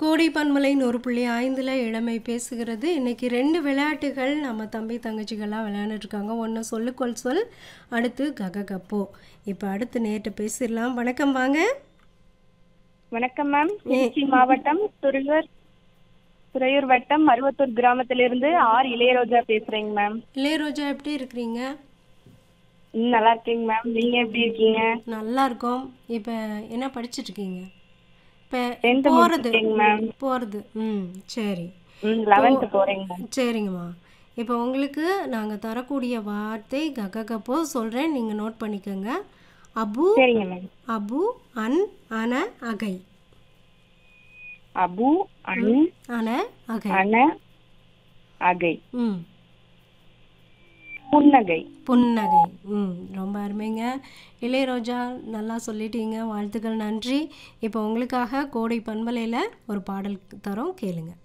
கோடை பன்மலை நூறு புள்ளி ஐந்தில் இளமை பேசுகிறது இன்னைக்கு ரெண்டு விளையாட்டுகள் நம்ம தம்பி தங்கச்சிகள்லாம் விளையாண்டுட்டு இருக்காங்க ஒன்று சொல்லுக்கொள் சொல் அடுத்து கக கப்போ இப்போ அடுத்து நேற்று பேசிடலாம் வணக்கம் வாங்க வணக்கம் மேம் திருச்சி மாவட்டம் துறையூர் துறையூர் வட்டம் மருவத்தூர் கிராமத்திலிருந்து ஆர் இளையரோஜா பேசுறேங்க மேம் இளையரோஜா எப்படி இருக்கிறீங்க ம், நல்லா இருக்கேங்க மேம் நீங்க எப்படி இருக்கீங்க நல்லா இருக்கோம் இப்போ என்ன படிச்சிட்டு இருக்கீங்க இப்போ Tenth போகிறது முடிச்சிட்டேங்க மேம் போகிறது ம் சரி ம் லெவன்த் போறேங்க மேம் சரிங்கம்மா இப்போ உங்களுக்கு நாங்கள் தரக்கூடிய வார்த்தை கக கப்போ சொல்கிறேன் நீங்கள் நோட் பண்ணிக்கோங்க அபு சரிங்க மேம் அபு அன் அன அகை அபு அன் அன அகை அன அகை ம் புன்னகை புன்னகை ம் ரொம்ப அருமைங்க இளையரோஜா நல்லா சொல்லிட்டீங்க வாழ்த்துக்கள் நன்றி இப்போ உங்களுக்காக கோடை பண்பலையில் ஒரு பாடல் தரோம் கேளுங்க